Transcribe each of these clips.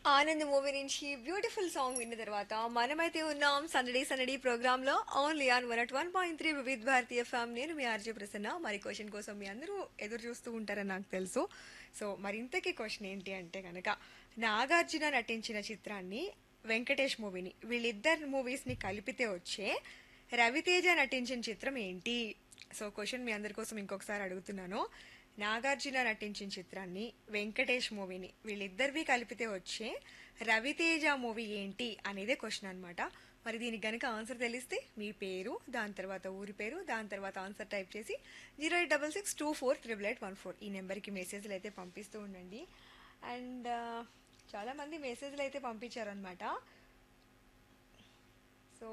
Anand movie నుంచి beautiful song విన్న తర్వాత మనమైతే ఉన్నాం సందడి సందడి ప్రోగ్రామ్ లో only on one at one point three Vividh Bharatiya FM నేను మీ ఆర్జే ప్రసన్న మరి క్వశ్చన్ కోసం మీ అందరూ ఎదురు చూస్తూ ఉంటారని నాకు తెలుసు సో మరి ఇంతకీ క్వశ్చన్ ఏంటి అంటే కనుక నాగార్జున నటించిన చిత్రాన్ని వెంకటేష్ మూవీని వీళ్ళిద్దరు మూవీస్ ని కలిపితే వచ్చే రవితేజ నటించిన చిత్రం ఏంటి సో క్వశ్చన్ మీ అందరి కోసం ఇంకొకసారి అడుగుతున్నాను నాగార్జున నటించిన చిత్రాన్ని వెంకటేష్ మూవీని వీళ్ళిద్దరివి కలిపితే వచ్చే రవితేజ మూవీ ఏంటి అనేదే క్వశ్చన్ అన్నమాట మరి దీనికి గనుక ఆన్సర్ తెలిస్తే మీ పేరు దాని తర్వాత ఊరి పేరు దాని తర్వాత ఆన్సర్ టైప్ చేసి zero eight double six two four triple eight one four ఈ నెంబర్కి మెసేజ్లు అయితే పంపిస్తూ ఉండండి అండ్ చాలామంది మెసేజ్లు అయితే పంపించారనమాట సో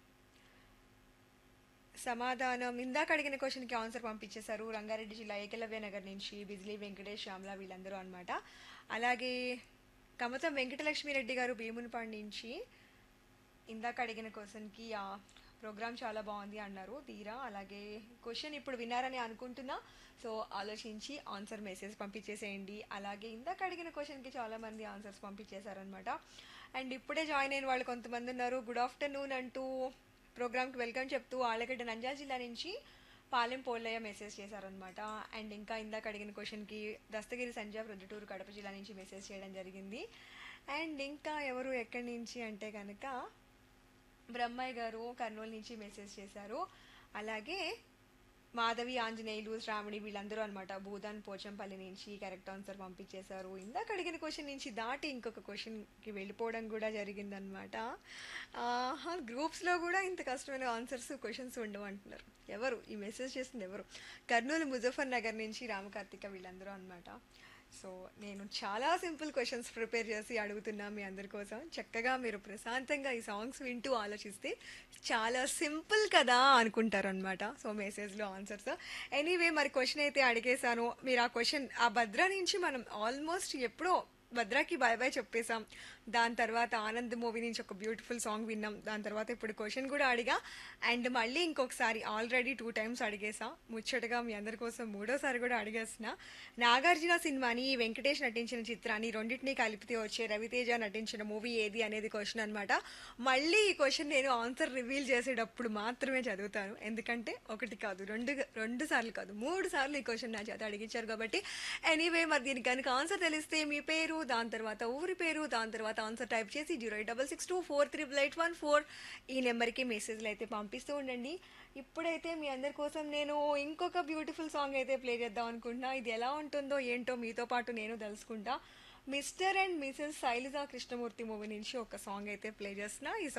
సమాధానం ఇందాక అడిగిన క్వశ్చన్కి ఆన్సర్ పంపించేశారు రంగారెడ్డి జిల్లా ఏకలవ్య నగర్ నుంచి బిజ్లీ వెంకటేష్ శ్యామల వీళ్ళందరూ అనమాట అలాగే కమతం వెంకటలక్ష్మి రెడ్డి గారు భీమునిపాడు నుంచి ఇందాక అడిగిన క్వశ్చన్కి ఆ ప్రోగ్రామ్ చాలా బాగుంది అన్నారు తీరా అలాగే క్వశ్చన్ ఇప్పుడు విన్నారని అనుకుంటున్నా సో ఆలోచించి ఆన్సర్ మెసేజ్ పంపించేసేయండి అలాగే ఇందాక అడిగిన క్వశ్చన్కి చాలా మంది ఆన్సర్స్ పంపించేశారనమాట అండ్ ఇప్పుడే జాయిన్ అయిన వాళ్ళు కొంతమంది ఉన్నారు గుడ్ ఆఫ్టర్నూన్ అంటూ ప్రోగ్రామ్కి వెల్కమ్ చెప్తూ ఆళ్ళగడ్డ నంద్యాల జిల్లా నుంచి పాలెం పోల్లయ్య మెసేజ్ చేశారనమాట అండ్ ఇంకా ఇందాక అడిగిన క్వశ్చన్కి దస్తగిరి సంజయ్ ప్రొద్దుటూరు కడప జిల్లా నుంచి మెసేజ్ చేయడం జరిగింది అండ్ ఇంకా ఎవరు ఎక్కడి నుంచి అంటే కనుక బ్రహ్మయ్య గారు కర్నూలు నుంచి మెసేజ్ చేశారు అలాగే మాధవి ఆంజనేయులు శ్రావణి వీళ్ళందరూ అనమాట భూదాన్ పోచంపల్లి నుంచి కరెక్ట్ ఆన్సర్ పంపించేశారు ఇందాక అడిగిన క్వశ్చన్ నుంచి దాటి ఇంకొక క్వశ్చన్కి వెళ్ళిపోవడం కూడా జరిగిందనమాట గ్రూప్స్లో కూడా ఇంత కష్టమైన ఆన్సర్స్ క్వశ్చన్స్ ఉండవు అంటున్నారు ఎవరు ఈ మెసేజ్ చేసింది ఎవరు కర్నూలు ముజఫర్ నగర్ నుంచి రామకార్తిక వీళ్ళందరూ అనమాట సో నేను చాలా సింపుల్ క్వశ్చన్స్ ప్రిపేర్ చేసి అడుగుతున్నా మీ అందరి కోసం చక్కగా మీరు ప్రశాంతంగా ఈ సాంగ్స్ వింటూ ఆలోచిస్తే చాలా సింపుల్ కదా అనుకుంటారు అనమాట సో మెసేజ్లో ఆన్సర్స్ ఎనీవే మరి క్వశ్చన్ అయితే అడిగేశాను మీరు ఆ క్వశ్చన్ ఆ భద్ర నుంచి మనం ఆల్మోస్ట్ ఎప్పుడో భద్రాకి బాయ్ బాయ్ చెప్పేశాం దాని తర్వాత ఆనంద్ మూవీ నుంచి ఒక బ్యూటిఫుల్ సాంగ్ విన్నాం దాని తర్వాత ఇప్పుడు క్వశ్చన్ కూడా అడిగా అండ్ మళ్ళీ ఇంకొకసారి ఆల్రెడీ టూ టైమ్స్ అడిగేసా ముచ్చటగా మీ అందరి కోసం మూడోసారి కూడా అడిగేసిన నాగార్జున సినిమాని వెంకటేష్ నటించిన చిత్రాన్ని రెండింటినీ కలిపితే వచ్చే రవితేజ నటించిన మూవీ ఏది అనేది క్వశ్చన్ అనమాట మళ్ళీ ఈ క్వశ్చన్ నేను ఆన్సర్ రివీల్ చేసేటప్పుడు మాత్రమే చదువుతాను ఎందుకంటే ఒకటి కాదు రెండు రెండు సార్లు కాదు మూడు సార్లు ఈ క్వశ్చన్ నా చేత అడిగించారు కాబట్టి ఎనీవే మరి దీనికి కనుక ఆన్సర్ తెలిస్తే మీ పేరు దాని తర్వాత ఊరి పేరు దాని తర్వాత ఆన్సర్ టైప్ చేసి zero eight double six two four triple eight one four ఈ నెంబర్కి మెసేజ్లు అయితే పంపిస్తూ ఉండండి ఇప్పుడైతే మీ అందరి కోసం నేను ఇంకొక బ్యూటిఫుల్ సాంగ్ అయితే ప్లే చేద్దాం అనుకుంటున్నా ఇది ఎలా ఉంటుందో ఏంటో మీతో పాటు నేను తెలుసుకుంటా Mr and Mrs Sailaja Krishnamurthy movie నుంచి ఒక సాంగ్ అయితే ప్లే చేస్తున్నా ఈ